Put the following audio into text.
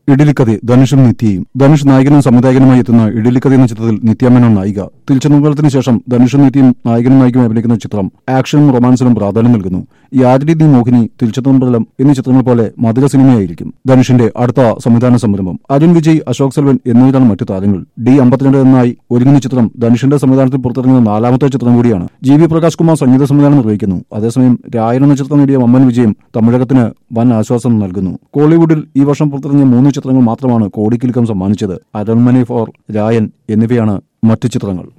ഇഡലിക്കഥ ധനുഷും നിത്യയും ധനുഷ് നായകനും സംവിധായകനുമായി എത്തുന്ന ഇഡലിക്കഥ എന്ന ചിത്രത്തിൽ നിത്യാമേനോൻ നായിക തിരിച്ചുമുഖത്തിന് ശേഷം ധനുഷും നിത്യയും നായകനും നായികയും അഭിനയിക്കുന്ന ചിത്രം ആക്ഷനും റൊമാൻസിനും പ്രാധാന്യം നൽകുന്നു യാതിരി നീ മോഹിനി തിരിച്ചുതമ്പലം എന്നീ ചിത്രങ്ങൾ പോലെ മധുര സിനിമയായിരിക്കും ധനുഷിന്റെ അടുത്ത സംവിധാന സംരംഭം അരുൺ വിജയ് അശോക് സെൽവൻ എന്നിവരാണ് മറ്റു താരങ്ങൾ ഡി അമ്പത്തിരണ്ട് എന്നായി ഒരുങ്ങുന്ന ചിത്രം ധനുഷിന്റെ സംവിധാനത്തിൽ പുറത്തിറങ്ങുന്ന നാലാമത്തെ ചിത്രം കൂടിയാണ് ജി വി പ്രകാശ് കുമാർ സംഗീത സംവിധാനം നിർവഹിക്കുന്നു അതേസമയം രായൻ എന്ന ചിത്രം നേടിയ മമ്മൻ വിജയം തമിഴകത്തിന് വൻ ആശ്വാസം നൽകുന്നു കോളിവുഡിൽ ഈ വർഷം പുറത്തിറങ്ങിയ മൂന്ന് ചിത്രങ്ങൾ മാത്രമാണ് കോടിക്കിലുക്കം സമ്മാനിച്ചത് അരൺമണി ഫോർ രായൻ എന്നിവയാണ് മറ്റു ചിത്രങ്ങൾ